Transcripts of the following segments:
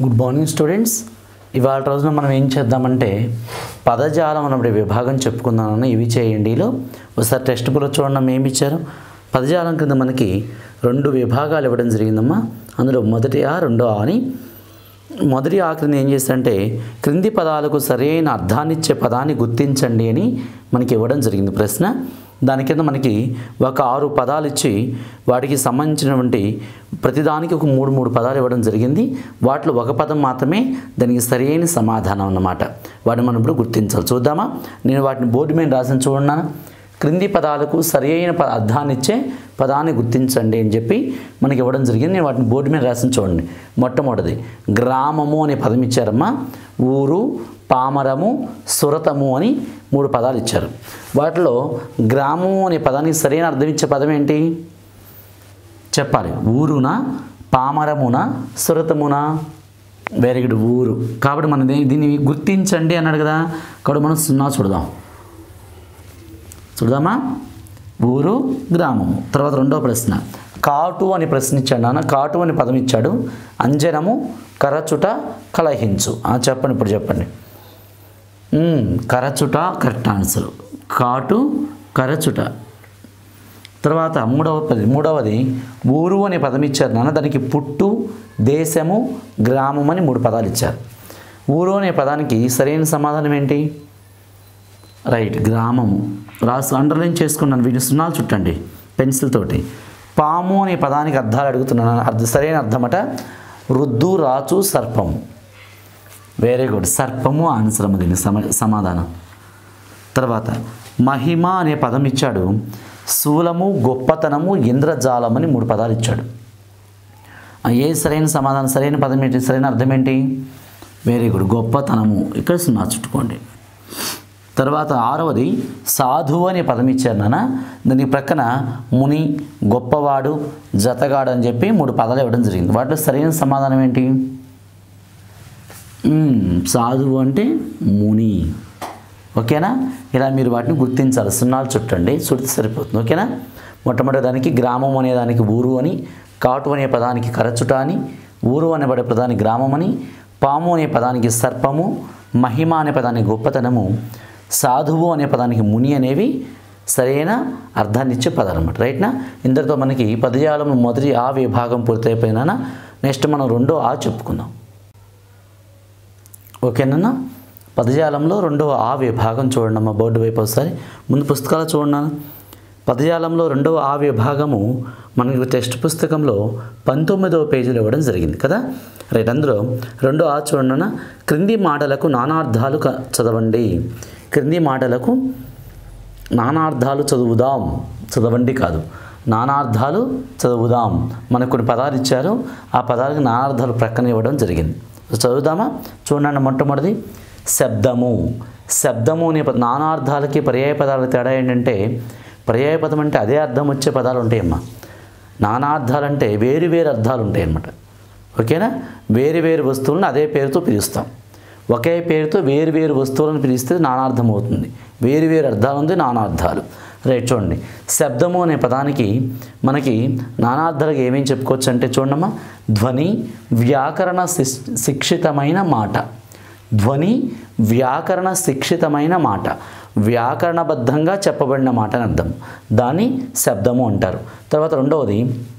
Good morning students ఇవాళ రోజున మనం ఏం చేద్దామంటే పదజాలం అన్నప్పుడు విభాగం చెప్పుకుందామని ఇవి చేయండిలో ఒకసారి టెక్స్ట్ బుక్లో చూడండి ఏమి ఇచ్చారు పదజాలం కింద మనకి రెండు విభాగాలు ఇవ్వడం జరిగిందమ్మా అందులో మొదటి ఆ రెండో ఆ అని మొదటి ఆకృతిని ఏం చేస్తారంటే క్రింది పదాలకు సరైన అర్థాన్ని ఇచ్చే పదాన్ని గుర్తించండి అని మనకి ఇవ్వడం జరిగింది ప్రశ్న దాని కింద మనకి ఒక ఆరు పదాలు ఇచ్చి వాటికి సంబంధించినటువంటి ప్రతిదానికి ఒక మూడు మూడు పదాలు ఇవ్వడం జరిగింది వాటిలో ఒక పదం మాత్రమే దానికి సరైన సమాధానం అన్నమాట వాటిని మనం ఇప్పుడు గుర్తించాలి చూద్దామా నేను వాటిని బోర్డు మీద రాసిన చూడన్నాను క్రింది పదాలకు సరైన ప అర్థాన్ని ఇచ్చే పదాన్ని గుర్తించండి అని చెప్పి మనకి ఇవ్వడం జరిగింది నేను వాటిని బోర్డు మీద రాసిన చూడండి మొట్టమొదటిది గ్రామము అనే పదం ఇచ్చారమ్మా ఊరు పామరము సురతము అని మూడు పదాలు ఇచ్చారు వాటిలో గ్రామము అనే పదానికి సరైన అర్థం ఇచ్చే పదం ఏంటి చెప్పాలి ఊరున పామరమున సురతమున వెరీ గుడ్ ఊరు కాబట్టి మనం దీన్ని దీన్ని గుర్తించండి అన్నాడు కదా కాబట్టి మనం సున్నా చూడదాం చూడదామా ఊరు గ్రామము తర్వాత రెండో ప్రశ్న కాటు అని ప్రశ్న ఇచ్చాడు నాన్న కాటు అని పదం ఇచ్చాడు అంజనము కరచుట కలహించు ఆ, చెప్పండి ఇప్పుడు చెప్పండి మ్మ్, కరచుట కరెక్ట్ ఆన్సర్ కాటు కరచుట తర్వాత మూడవ పది మూడవది ఊరు అనే పదం ఇచ్చారు నాన్న దానికి పుట్టు దేశము గ్రామం అని మూడు పదాలు ఇచ్చారు ఊరు అనే పదానికి సరైన సమాధానం ఏంటి రైట్ గ్రామము రాసు అండర్లైన్ చేసుకున్నాను వీటి సున్నాలు చుట్టండి పెన్సిల్ తోటి పాము అనే పదానికి అర్థాలు అడుగుతున్నాను అర్థం సరైన అర్థమట రుద్దు రాచు సర్పము వెరీ గుడ్ సర్పము ఆన్సరము దీని సమ సమాధానం తర్వాత మహిమ అనే పదం ఇచ్చాడు శూలము గొప్పతనము ఇంద్రజాలం అని మూడు పదాలు ఇచ్చాడు ఆ, ఏ సరైన సమాధానం సరైన పదం ఏంటి సరైన అర్థం ఏంటి వెరీ గుడ్ గొప్పతనము ఇక్కడ సున్నా చుట్టుకోండి తర్వాత ఆరవది సాధువు అనే పదం ఇచ్చారు నాన్న దాని ప్రక్కన ముని గొప్పవాడు జతగాడు అని చెప్పి మూడు పదాలు ఇవ్వడం జరిగింది వాటిలో సరైన సమాధానం ఏంటి మ్మ్, సాధువు అంటే ముని ఓకేనా ఇలా మీరు వాటిని గుర్తించాలి సున్నాలు చుట్టండి చుడితే సరిపోతుంది ఓకేనా మొట్టమొదటి దానికి గ్రామం అనే దానికి ఊరు అని కాటు అనే పదానికి కరచుట అని ఊరు అనే పడే పదానికి గ్రామం అని పాము అనే పదానికి సర్పము మహిమ అనే పదానికి గొప్పతనము సాధువు అనే పదానికి ముని అనేవి సరైన అర్థాన్ని ఇచ్చే పదాలు అనమాట రైట్నా ఇంతటితో మనకి పదజాలం మొదటి ఆ విభాగం పూర్తయిపోయినా నెక్స్ట్ మనం రెండో ఆ చెప్పుకుందాం ఓకేనా పదజాలంలో రెండవ ఆ విభాగం చూడండి అమ్మ బోర్డు వైపు ఒకసారి ముందు పుస్తకాలు చూడండి నాన్న. పదజాలంలో రెండవ ఆ విభాగము మనకి టెక్స్ట్ పుస్తకంలో పంతొమ్మిదవ పేజీలో ఇవ్వడం జరిగింది కదా రైట్ అందులో రెండో ఆ చూడండి నాన్న. క్రింది మాటలకు నానార్థాలు క- చదవండి క్రింది మాటలకు నానార్థాలు చదువుదాం చదవండి కాదు నానార్థాలు చదువుదాం మనకు కొన్ని పదాలు ఇచ్చారు ఆ పదాలకు నానార్థాలు ప్రక్కన ఇవ్వడం జరిగింది చదువుదామా చూడండి మొట్టమొదటిది శబ్దము శబ్దము అనే పద నానార్థాలకి పర్యాయ పదాల తేడా ఏంటంటే పర్యాయ పదం అంటే అదే అర్థం వచ్చే పదాలు ఉంటాయమ్మా నానార్థాలు అంటే వేరు వేరు అర్థాలు ఉంటాయి అన్నమాట ఓకేనా వేరు వేరు వస్తువులను అదే పేరుతో పిలుస్తాం ఒకే పేరుతో వేరు వేరు వస్తువులను పిలిస్తే నానార్థం అవుతుంది వేరు వేరు అర్థాలు ఉంది నానార్థాలు రైట్ చూడండి శబ్దము అనే పదానికి మనకి నానార్థాలుగా ఏమేమి చెప్పుకోవచ్చు అంటే చూడమ్మా ధ్వని వ్యాకరణ శిస్- శిక్షితమైన మాట ధ్వని వ్యాకరణ శిక్షితమైన మాట వ్యాకరణబద్ధంగా చెప్పబడిన మాట అని అర్థం దాన్ని శబ్దము అంటారు తర్వాత రెండవది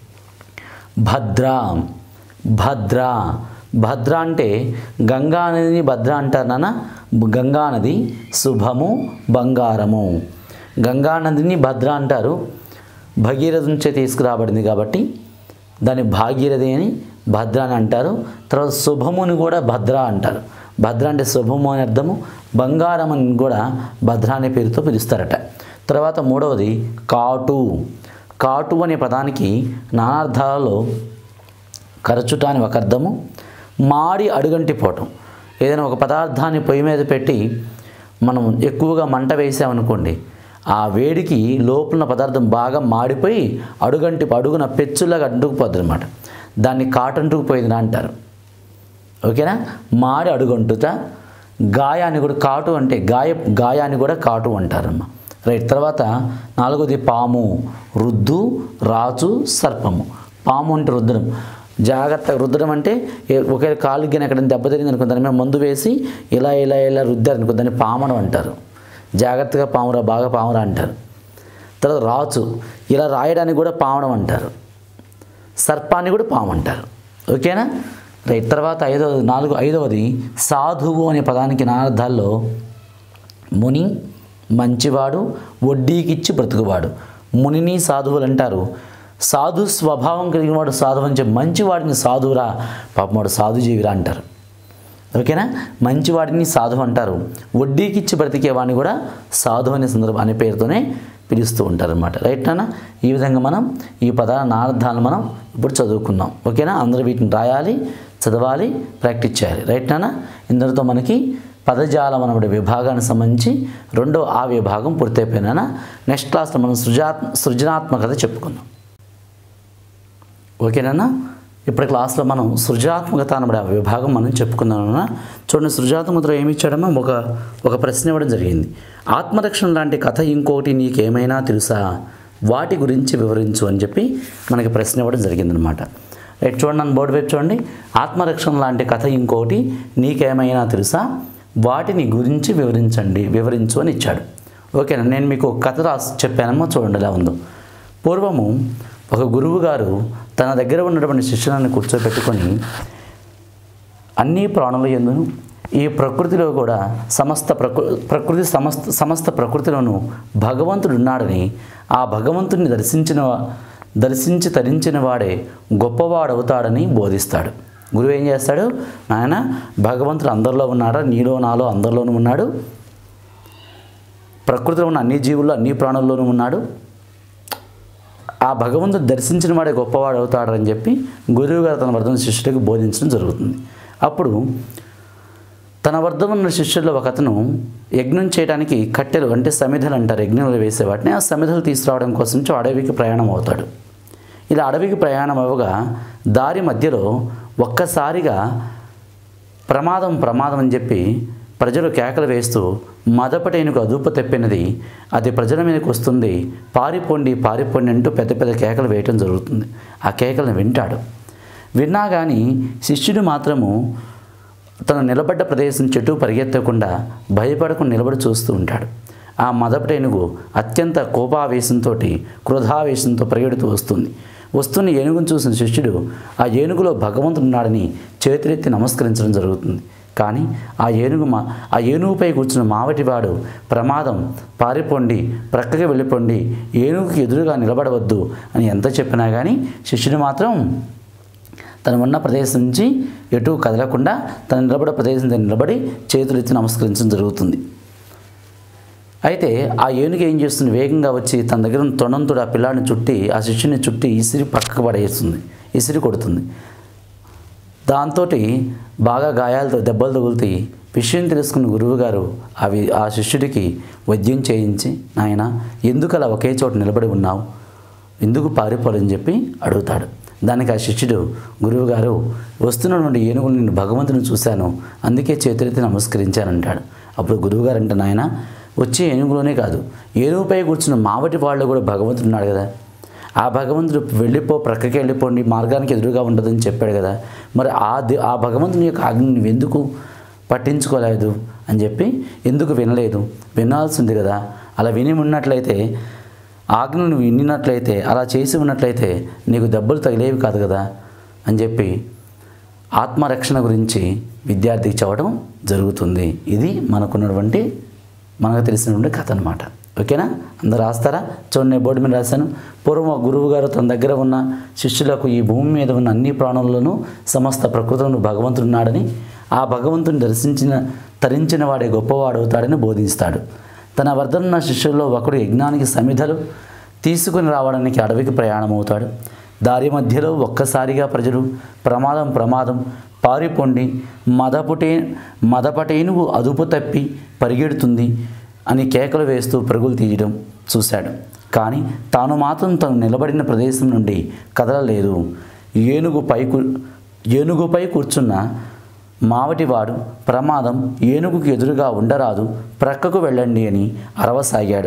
భద్ర భద్ర భద్ర అంటే గంగా నదిని భద్ర అంటారు నాన్న గంగా నది శుభము బంగారము గంగా నదిని భద్ర అంటారు భగీరథ నుంచే తీసుకురాబడింది కాబట్టి దాన్ని భాగీరథి అని భద్ర అని అంటారు తర్వాత శుభముని కూడా భద్ర అంటారు భద్ర అంటే శుభము అని అర్థము బంగారం అని కూడా భద్ర అనే పేరుతో పిలుస్తారట తర్వాత మూడవది కాటు కాటు అనే పదానికి నానార్థాలలో కరచుట అని ఒక అర్థము మాడి అడుగంటిపోవటం ఏదైనా ఒక పదార్థాన్ని పొయ్యి మీద పెట్టి మనం ఎక్కువగా మంట వేసామనుకోండి ఆ వేడికి లోపల పదార్థం బాగా మాడిపోయి అడుగంటి అడుగున పెచ్చులాగా అడ్డుకుపోద్ది అనమాట దాన్ని కాటంటుకుపోయింది అంటారు ఓకేనా మాడి అడుగంటుతా గాయాన్ని కూడా కాటు అంటే గాయ గాయాన్ని కూడా కాటు అంటారమ్మ రైట్ తర్వాత నాలుగోది పాము రుద్దు రాజు సర్పము పాము అంటే రుద్రం జాగ్రత్తగా రుద్దడం అంటే ఏ- ఒకే కాలు గిన ఎక్కడ దెబ్బ తగిలింది అనుకో దాని మీద మందు వేసి ఇలా ఇలా ఇలా రుద్దారు అనుకో దాన్ని పామడం అంటారు జాగ్రత్తగా పామురా బాగా పామురా అంటారు తర్వాత రాచు ఇలా రాయడానికి కూడా పామడం అంటారు సర్పాన్ని కూడా పాము అంటారు ఓకేనా రైట్ తర్వాత ఐదవది నాలుగు ఐదవది సాధువు అనే పదానికి నానార్థాల్లో ముని మంచివాడు వడ్డీకిచ్చి బ్రతుకువాడు మునిని సాధువులు అంటారు సాధు స్వభావం కలిగిన వాడు సాధువు అని చెప్పి మంచివాడిని సాధువురా పాపం వాడు సాధుజీవిరా అంటారు ఓకేనా మంచివాడిని సాధు అంటారు వడ్డీకి ఇచ్చి బ్రతికేవాడిని కూడా సాధు అనే సందర్భం అనే పేరుతోనే పిలుస్తూ ఉంటారు అనమాట రైట్ నాన్న ఈ విధంగా మనం ఈ పదాల నానార్థాలను మనం ఇప్పుడు చదువుకుందాం ఓకేనా అందరూ వీటిని రాయాలి చదవాలి ప్రాక్టీస్ చేయాలి రైట్ నాన్న ఇందరితో మనకి పదజాలం అనబడే విభాగానికి సంబంధించి రెండో ఆ విభాగం పూర్తయిపోయినా నెక్స్ట్ క్లాస్లో మనం సృజాత్ సృజనాత్మకత చెప్పుకుందాం ఓకేనా ఇప్పుడు క్లాస్లో మనం సృజనాత్మకత అనబడే ఆ విభాగం మనం చెప్పుకుందాం చూడండి సృజనాత్మకతలో ఏమి ఇచ్చాడమ్మా ఒక ఒక ప్రశ్న ఇవ్వడం జరిగింది ఆత్మరక్షణ లాంటి కథ ఇంకోటి నీకేమైనా తెలుసా వాటి గురించి వివరించు అని చెప్పి మనకి ప్రశ్న ఇవ్వడం జరిగిందనమాట రైట్ చూడండి నన్ను బోర్డు వైపు చూడండి ఆత్మరక్షణ లాంటి కథ ఇంకోటి నీకేమైనా తెలుసా వాటిని గురించి వివరించండి వివరించు అని ఇచ్చాడు ఓకేనా నేను మీకు ఒక కథ రాసి చెప్పానమ్మా చూడండి ఎలా ఉందో పూర్వము ఒక గురువు గారు తన దగ్గర ఉన్నటువంటి శిష్యులను కూర్చోబెట్టుకొని అన్ని ప్రాణుల ఎందును ఈ ప్రకృతిలో కూడా సమస్త ప్రకృ ప్రకృతి సమస్త సమస్త ప్రకృతిలోనూ భగవంతుడు ఉన్నాడని ఆ భగవంతుడిని దర్శించిన దర్శించి తరించిన వాడే గొప్పవాడవుతాడని బోధిస్తాడు గురువు ఏం చేస్తాడు నాయన భగవంతుడు అందరిలో ఉన్నాడా నీలో నాలో అందరిలోనూ ఉన్నాడు ప్రకృతిలో ఉన్న అన్ని జీవుల్లో అన్ని ప్రాణుల్లోనూ ఉన్నాడు ఆ భగవంతుడు దర్శించిన వాడే గొప్పవాడు అవుతాడని చెప్పి గురువుగారు తన వర్ధన శిష్యుడికి బోధించడం జరుగుతుంది అప్పుడు తన వద్ద ఉన్న శిష్యుల్లో ఒక అతను యజ్ఞం చేయడానికి కట్టెలు అంటే సమిధలు అంటారు యజ్ఞంలో వేసే వాటిని ఆ సమిధలు తీసుకురావడం కోసం నుంచి అడవికి ప్రయాణం అవుతాడు ఇలా అడవికి ప్రయాణం అవ్వగా దారి మధ్యలో ఒక్కసారిగా ప్రమాదం ప్రమాదం అని చెప్పి ప్రజలు కేకలు వేస్తూ మదపటేనుకు అదుపు తెప్పినది అది ప్రజల మీదకి వస్తుంది పారిపోండి పారిపోండి అంటూ పెద్ద పెద్ద కేకలు వేయటం జరుగుతుంది ఆ కేకలను వింటాడు విన్నా కానీ శిష్యుడు మాత్రము తన నిలబడ్డ ప్రదేశం చెట్టు పరిగెత్తకుండా భయపడకుండా నిలబడి చూస్తూ ఉంటాడు ఆ మదపటేనుగు అత్యంత కోపావేశంతో క్రోధావేశంతో పరిగెడుతూ వస్తుంది వస్తున్న ఏనుగును చూసిన శిష్యుడు ఆ ఏనుగులో భగవంతుడు ఉన్నాడని చేతులెత్తి నమస్కరించడం జరుగుతుంది కానీ ఆ ఏనుగు మా ఆ ఏనుగుపై కూర్చున్న మావటివాడు ప్రమాదం పారిపోండి ప్రక్కకి వెళ్ళిపోండి ఏనుగుకి ఎదురుగా నిలబడవద్దు అని ఎంత చెప్పినా కానీ శిష్యుడు మాత్రం తను ఉన్న ప్రదేశం నుంచి ఎటు కదలకుండా తను నిలబడే ప్రదేశం దగ్గర నిలబడి చేతులు ఎత్తి నమస్కరించడం జరుగుతుంది అయితే ఆ ఏనుగు ఏం చేస్తుంది వేగంగా వచ్చి తన దగ్గర ఉన్న తొణంతుడు ఆ పిల్లాడిని చుట్టి ఆ శిష్యుని చుట్టి ఇసిరి పక్కకు పడేస్తుంది ఇసిరి కొడుతుంది దాంతో బాగా గాయాలతో దెబ్బలు తగులుతాయి విషయం తెలుసుకున్న గురువుగారు అవి ఆ శిష్యుడికి వైద్యం చేయించి నాయన ఎందుకు అలా ఒకే చోట నిలబడి ఉన్నావు ఎందుకు పారిపోవాలని చెప్పి అడుగుతాడు దానికి ఆ శిష్యుడు గురువుగారు వస్తున్నటువంటి ఏనుగులు నేను భగవంతుని చూశాను అందుకే చేతులెత్తి నమస్కరించానంటాడు అప్పుడు గురువుగారు అంటే నాయన వచ్చే ఏనుగులోనే కాదు ఏనుగుపై కూర్చున్న మావటి వాళ్ళు కూడా భగవంతుడు ఉన్నాడు కదా ఆ భగవంతుడు వెళ్ళిపో ప్రక్కకి వెళ్ళిపోండి మార్గానికి ఎదురుగా ఉండదని చెప్పాడు కదా మరి ఆ ది ఆ భగవంతుని యొక్క ఆజ్ఞ నువ్వు ఎందుకు పట్టించుకోలేదు అని చెప్పి ఎందుకు వినలేదు వినాల్సింది కదా అలా విని ఉన్నట్లయితే ఆజ్ఞను నువ్వు విన్నట్లయితే అలా చేసి ఉన్నట్లయితే నీకు దెబ్బలు తగిలేవి కాదు కదా అని చెప్పి ఆత్మరక్షణ గురించి విద్యార్థికి చెప్పడం జరుగుతుంది ఇది మనకున్నటువంటి మనకు తెలిసినటువంటి కథ అనమాట ఓకేనా అందరు రాస్తారా చూడండి బోర్డు మీద రాశాను పూర్వం ఆ గురువు గారు తన దగ్గర ఉన్న శిష్యులకు ఈ భూమి మీద ఉన్న అన్ని ప్రాణుల్లోనూ సమస్త ప్రకృతిలో భగవంతుడు ఉన్నాడని ఆ భగవంతుని దర్శించిన తరించిన వాడే గొప్పవాడు అవుతాడని బోధిస్తాడు తన వద్దనున్న శిష్యుల్లో ఒకడు యజ్ఞానికి సమిధలు తీసుకుని రావడానికి అడవికి ప్రయాణం అవుతాడు దారి మధ్యలో ఒక్కసారిగా ప్రజలు ప్రమాదం ప్రమాదం పారిపోండి మదపుటే మదపటేనుగు అదుపు తప్పి పరిగెడుతుంది అని కేకలు వేస్తూ పరుగులు తీయడం చూశాడు కానీ తాను మాత్రం తను నిలబడిన ప్రదేశం నుండి కదలలేదు ఏనుగు పైకు ఏనుగుపై కూర్చున్న మావటివాడు ప్రమాదం ఏనుగుకి ఎదురుగా ఉండరాదు ప్రక్కకు వెళ్ళండి అని అరవసాగాడు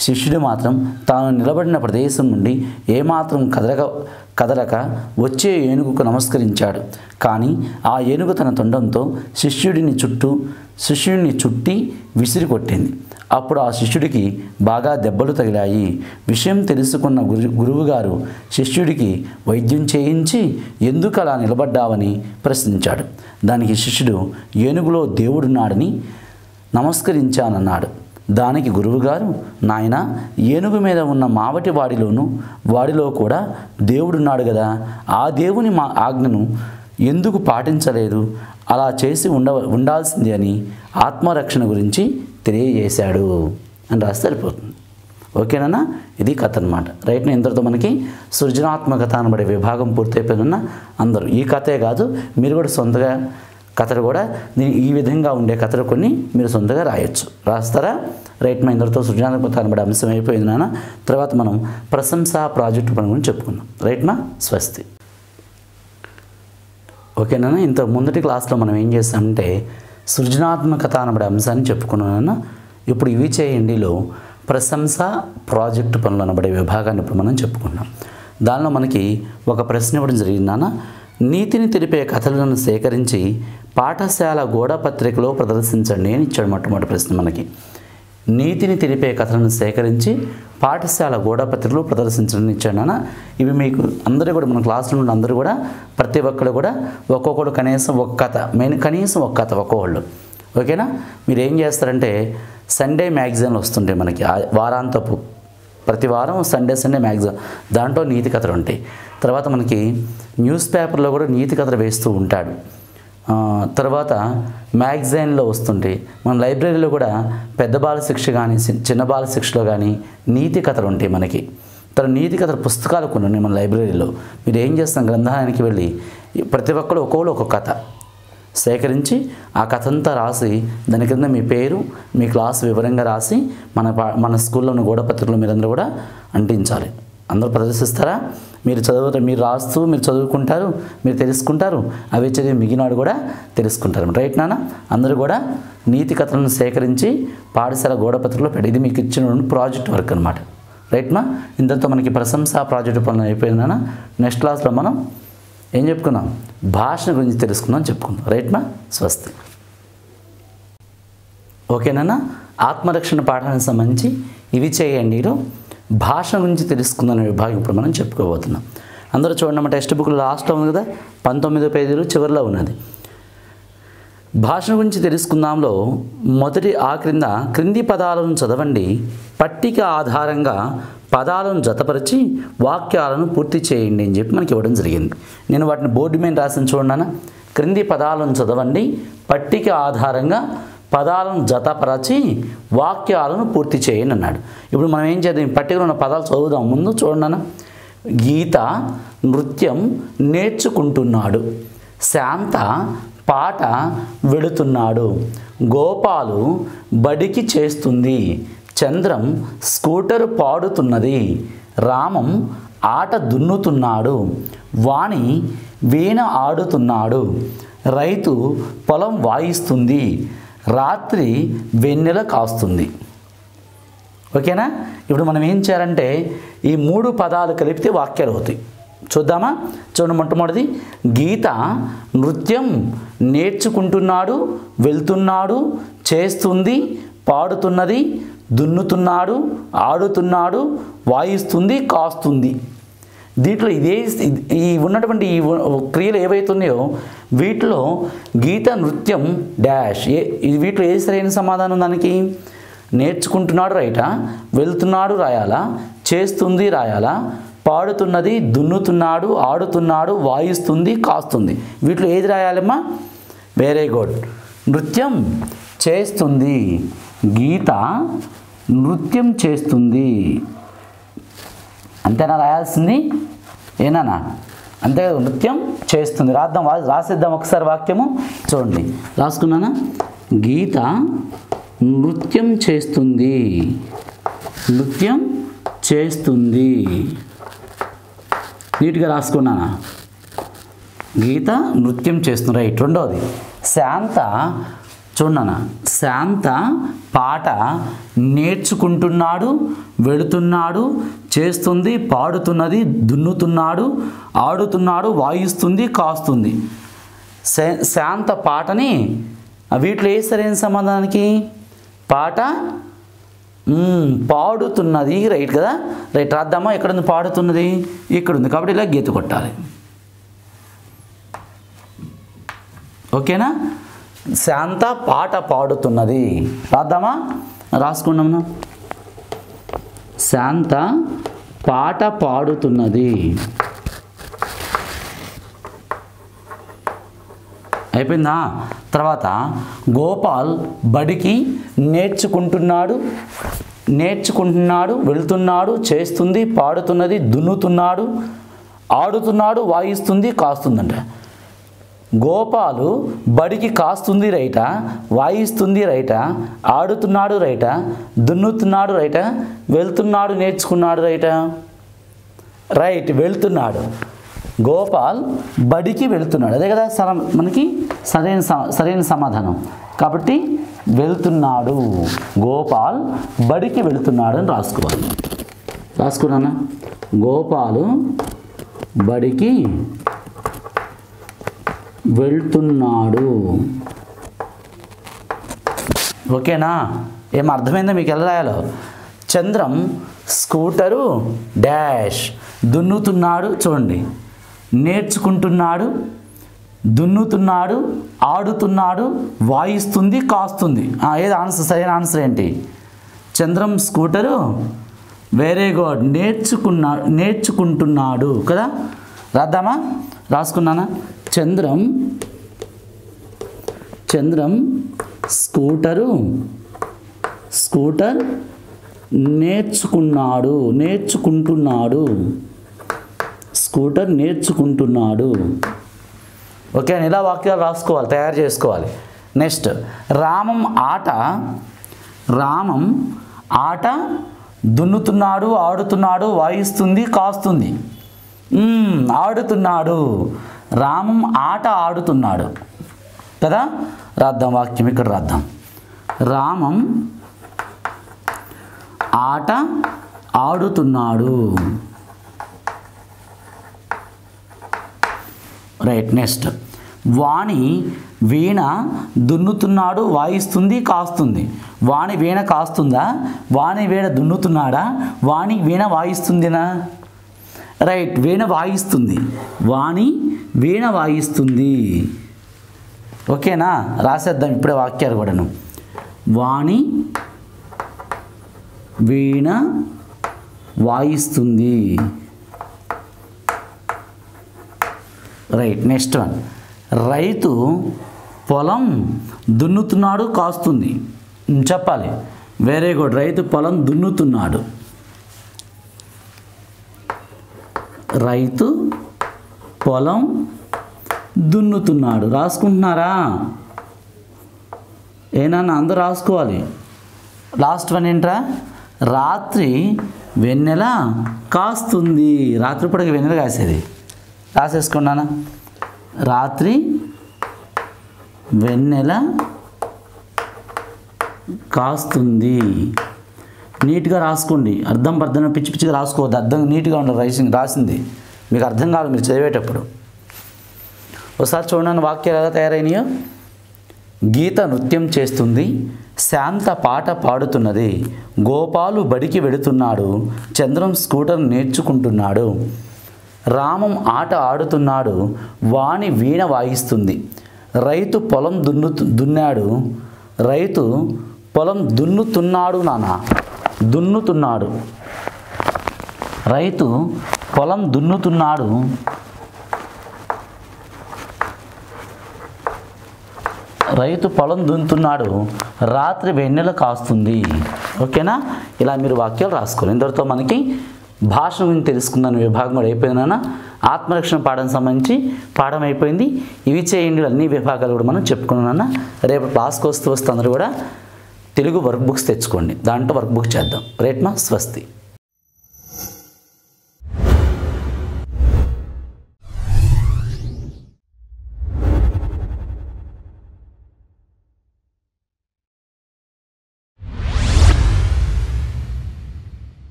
శిష్యుడు మాత్రం తాను నిలబడిన ప్రదేశం నుండి ఏమాత్రం కదలక కదలక వచ్చే ఏనుగుకు నమస్కరించాడు కానీ ఆ ఏనుగు తన తొండంతో శిష్యుడిని చుట్టూ శిష్యుడిని చుట్టి విసిరి కొట్టింది అప్పుడు ఆ శిష్యుడికి బాగా దెబ్బలు తగిలాయి విషయం తెలుసుకున్న గురు గురువుగారు శిష్యుడికి వైద్యం చేయించి ఎందుకు అలా నిలబడ్డావని ప్రశ్నించాడు దానికి శిష్యుడు ఏనుగులో దేవుడున్నాడని నమస్కరించానన్నాడు దానికి గురువుగారు నాయన ఏనుగు మీద ఉన్న మావటి వాడిలోను వాడిలో కూడా దేవుడున్నాడు కదా ఆ దేవుని మా ఆజ్ఞను ఎందుకు పాటించలేదు అలా చేసి ఉండ ఉండాల్సింది అని ఆత్మరక్షణ గురించి తెలియజేశాడు అని రాస్తే సరిపోతుంది ఓకేనా ఇది కథ అనమాట రైట్ ఇంతటితో మనకి సృజనాత్మకత అనబడే విభాగం పూర్తయిపోయిన అందరూ ఈ కథే కాదు మీరు కూడా సొంతగా కథలు కూడా దీని ఈ విధంగా ఉండే కథలు కొన్ని మీరు సొంతగా రాయొచ్చు రాస్తారా రైట్ మా ఇందరితో సృజనాత్మకత అనబడే అంశం అయిపోయింది నాన్న తర్వాత మనం ప్రశంసా ప్రాజెక్టు పని గురించి చెప్పుకుందాం రైట్ మా స్వస్తి ఓకేనా ఇంత ముందటి క్లాస్లో మనం ఏం చేస్తామంటే సృజనాత్మకత అనబడే అంశాన్ని చెప్పుకున్నాను ఇప్పుడు ఇవి చేయండిలో ప్రశంస ప్రాజెక్టు పనులు అనబడే విభాగాన్ని ఇప్పుడు మనం చెప్పుకున్నాం దానిలో మనకి ఒక ప్రశ్న ఇవ్వడం జరిగింది నాన్న నీతిని తెలిపే కథలను సేకరించి పాఠశాల గోడ పత్రికలో ప్రదర్శించండి అని ఇచ్చాడు మొట్టమొదటి ప్రశ్న మనకి నీతిని తెలిపే కథలను సేకరించి పాఠశాల గోడపత్రికలో ప్రదర్శించడం ఇచ్చాను ఇవి మీకు అందరూ కూడా మన క్లాసులో ఉన్న అందరూ కూడా ప్రతి ఒక్కరు కూడా ఒక్కొక్కడు కనీసం ఒక కథ మెయిన్ కనీసం ఒక కథ ఒక్కొక్కళ్ళు ఓకేనా మీరు ఏం చేస్తారంటే సండే మ్యాగజైన్లు వస్తుంటాయి మనకి ఆ వారాంతపు ప్రతి వారం సండే సండే మ్యాగజైన్ దాంట్లో నీతి కథలు ఉంటాయి తర్వాత మనకి న్యూస్ పేపర్లో కూడా నీతి కథలు వేస్తూ ఉంటాడు ఆ, తర్వాత మ్యాగజైన్లో వస్తుంటాయి మన లైబ్రరీలో కూడా పెద్ద బాల శిక్ష కానీ చి- చిన్న బాల శిక్షలో కానీ నీతి కథలు ఉంటాయి మనకి తర్వాత నీతి కథల పుస్తకాలు కొన్ని ఉన్నాయి మన లైబ్రరీలో మీరు ఏం చేస్తాం గ్రంథాలయానికి వెళ్ళి ప్రతి ఒక్కరు ఒక్కొక్కరు ఒక్కొక్క కథ సేకరించి ఆ కథ అంతా రాసి దాని కింద మీ పేరు మీ క్లాస్ వివరంగా రాసి మన పా- మన స్కూల్లో ఉన్న గోడపత్రికలు మీరందరూ కూడా అంటించాలి అందరూ ప్రదర్శిస్తారా మీరు చదువు మీరు రాస్తూ మీరు చదువుకుంటారు మీరు తెలుసుకుంటారు అవి చదివి మిగిలినాడు కూడా తెలుసుకుంటారు రైట్ నాన్న అందరూ కూడా నీతి కథలను సేకరించి పాఠశాల గోడపత్రికలో పెట్టి ఇది మీకు ఇచ్చిన ప్రాజెక్ట్ వర్క్ అనమాట రైట్ మా ఇంతతో మనకి ప్రశంస ప్రాజెక్టు పనులు అయిపోయిందన్న నెక్స్ట్ క్లాస్లో మనం ఏం చెప్పుకుందాం భాష గురించి తెలుసుకుందాం చెప్పుకుందాం రైట్ మా స్వస్తి ఓకేనా ఆత్మరక్షణ పాఠానికి సంబంధించి ఇవి చేయండి మీరు భాష గురించి తెలుసుకుందాం అనే విభాగం ఇప్పుడు మనం చెప్పుకోబోతున్నాం అందరూ చూడండి మన టెక్స్ట్ బుక్లో లాస్ట్లో ఉంది కదా పంతొమ్మిదో పేజీలు చివరిలో ఉన్నది భాష గురించి తెలుసుకుందాంలో మొదటి ఆ క్రింద క్రింది పదాలను చదవండి పట్టిక ఆధారంగా పదాలను జతపరిచి వాక్యాలను పూర్తి చేయండి అని చెప్పి మనకి ఇవ్వడం జరిగింది నేను వాటిని బోర్డు మీద రాసిన చూడన్నా క్రింది పదాలను చదవండి పట్టిక ఆధారంగా పదాలను జతపరచి వాక్యాలను పూర్తి చేయండి అన్నాడు ఇప్పుడు మనం ఏం చేద్దాం ఈ పట్టికలో ఉన్న పదాలు చదువుదాం ముందు చూడన్నా గీత నృత్యం నేర్చుకుంటున్నాడు శాంత పాట వెళుతున్నాడు గోపాలు బడికి చేస్తుంది చంద్రం స్కూటర్ పాడుతున్నది రామం ఆట దున్నుతున్నాడు వాణి వీణ ఆడుతున్నాడు రైతు పొలం వాయిస్తుంది రాత్రి వెన్నెల కాస్తుంది ఓకేనా ఇప్పుడు మనం ఏం చేయాలంటే ఈ మూడు పదాలు కలిపితే వాక్యాలు అవుతాయి చూద్దామా చూడండి మొట్టమొదటిది గీత నృత్యం నేర్చుకుంటున్నాడు వెళ్తున్నాడు చేస్తుంది పాడుతున్నది దున్నుతున్నాడు ఆడుతున్నాడు వాయిస్తుంది కాస్తుంది దీంట్లో ఇదే ఈ ఉన్నటువంటి ఈ ఉ- క్రియలు ఏవైతున్నాయో వీటిలో గీత నృత్యం డాష్ ఏ ఇది వీటిలో ఏ సరైన సమాధానం దానికి నేర్చుకుంటున్నాడు రైటా వెళ్తున్నాడు రాయాలా చేస్తుంది రాయాలా పాడుతున్నది దున్నుతున్నాడు ఆడుతున్నాడు వాయిస్తుంది కాస్తుంది వీటిలో ఏది రాయాలమ్మా వెరీ గుడ్ నృత్యం చేస్తుంది గీత నృత్యం చేస్తుంది అంతేనా రాయాల్సింది ఏనానా అంతే కదా నృత్యం చేస్తుంది రాద్దాం వా- రాసిద్దాం ఒకసారి వాక్యము చూడండి రాసుకున్నానా గీత నృత్యం చేస్తుంది నృత్యం చేస్తుంది నీట్గా రాసుకున్నానా గీత నృత్యం చేస్తుంది రైట్ రెండవది శాంత చూడనా శాంత పాట నేర్చుకుంటున్నాడు వెళుతున్నాడు చేస్తుంది పాడుతున్నది దున్నుతున్నాడు ఆడుతున్నాడు వాయిస్తుంది కాస్తుంది శా- శాంత పాటని ఆ వీటిలో ఏ సరైన సమాధానానికి పాట మ్మ్, పాడుతున్నది రైట్ కదా రైట్ రాద్దామా ఎక్కడ ఉంది పాడుతున్నది ఇక్కడ ఉంది కాబట్టి ఇలా గీత కొట్టాలి ఓకేనా శాంత పాట పాడుతున్నది రాద్దామా రాసుకున్నాము శాంత పాట పాడుతున్నది అయిపోయిందా తర్వాత గోపాల్ బడికి నేర్చుకుంటున్నాడు నేర్చుకుంటున్నాడు వెళ్తున్నాడు చేస్తుంది పాడుతున్నది దున్నుతున్నాడు ఆడుతున్నాడు వాయిస్తుంది కాస్తుందంట గోపాలు బడికి కాస్తుంది రైట వాయిస్తుంది రైట ఆడుతున్నాడు రైట దున్నుతున్నాడు రైట వెళ్తున్నాడు నేర్చుకున్నాడు రైట రైట్ వెళ్తున్నాడు గోపాల్ బడికి వెళ్తున్నాడు అదే కదా సర మనకి సరైన స- సరైన సమాధానం కాబట్టి వెళ్తున్నాడు గోపాల్ బడికి వెళ్తున్నాడు అని రాసుకోవాలి రాసుకున్నానా గోపాలు బడికి వెళ్తున్నాడు ఓకేనా ఏం అర్థమైందా మీకు ఎలా రాయాలో చంద్రం స్కూటరు డాష్ దున్నుతున్నాడు చూడండి నేర్చుకుంటున్నాడు దున్నుతున్నాడు ఆడుతున్నాడు వాయిస్తుంది కాస్తుంది ఆ, ఏది ఆన్సర్ సరైన ఆన్సర్ ఏంటి చంద్రం స్కూటరు వెరీ గుడ్ నేర్చుకున్నా నేర్చుకుంటున్నాడు కదా రాద్దామా రాసుకున్నానా చంద్రం చంద్రం స్కూటరు స్కూటర్ నేర్చుకున్నాడు నేర్చుకుంటున్నాడు స్కూటర్ నేర్చుకుంటున్నాడు ఓకే అని ఇలా వాక్యాలు రాసుకోవాలి తయారు చేసుకోవాలి నెక్స్ట్ రామం ఆట రామం ఆట దున్నుతున్నాడు ఆడుతున్నాడు వాయిస్తుంది కాస్తుంది మ్మ్, ఆడుతున్నాడు రామం ఆట ఆడుతున్నాడు కదా రాద్దాం వాక్యం ఇక్కడ రాద్దాం రామం ఆట ఆడుతున్నాడు రైట్ నెక్స్ట్ వాణి వీణ దున్నుతున్నాడు వాయిస్తుంది కాస్తుంది వాణి వీణ కాస్తుందా వాణి వీణ దున్నుతున్నాడా వాణి వీణ వాయిస్తుందినా రైట్ వీణ వాయిస్తుంది వాణి వీణ వాయిస్తుంది ఓకేనా రాసేద్దాం ఇప్పుడే వాక్యాలు కూడాను వాణి వీణ వాయిస్తుంది రైట్ నెక్స్ట్ వన్ రైతు పొలం దున్నుతున్నాడు కాస్తుంది ఉమ్, చెప్పాలి వెరీ గుడ్ రైతు పొలం దున్నుతున్నాడు రైతు పొలం దున్నుతున్నాడు రాసుకుంటున్నారా ఏనా అందరూ రాసుకోవాలి లాస్ట్ వన్ ఏంట్రా రాత్రి వెన్నెల కాస్తుంది రాత్రి పూటకి వెన్నెల కాసేది రాసేసుకున్నానా రాత్రి వెన్నెల కాస్తుంది నీట్గా రాసుకోండి అర్థం పర్థం పిచ్చి పిచ్చిగా రాసుకోవద్దు అర్థం నీట్గా ఉండాలి రైసింగ్ రాసింది మీకు అర్థం కాదు మీరు చదివేటప్పుడు ఒకసారి చూడండి వాక్యాలు ఎలా తయారైనాయో గీత నృత్యం చేస్తుంది శాంత పాట పాడుతున్నది గోపాలు బడికి వెడుతున్నాడు చంద్రం స్కూటర్ నేర్చుకుంటున్నాడు రామం ఆట ఆడుతున్నాడు వాణి వీణ వాయిస్తుంది రైతు పొలం దున్ను దున్నాడు రైతు పొలం దున్నుతున్నాడు నాన్న దున్నుతున్నాడు రైతు పొలం దున్నుతున్నాడు రైతు పొలం దున్నుతున్నాడు రాత్రి వెన్నెల కాస్తుంది ఓకేనా ఇలా మీరు వాక్యాలు రాసుకోవాలి ఇంతటితో మనకి భాష గురించి తెలుసుకున్నాను విభాగం కూడా అయిపోయిందన్న ఆత్మరక్షణ పాఠం సంబంధించి పాఠం అయిపోయింది ఇవి చేయండి అన్ని విభాగాలు కూడా మనం చెప్పుకున్నానన్న రేపు క్లాస్కి వస్తూ వస్తూ అందరూ కూడా తెలుగు వర్క్ బుక్స్ తెచ్చుకోండి దాంట్లో వర్క్ బుక్ చేద్దాం రేట్మా స్వస్తి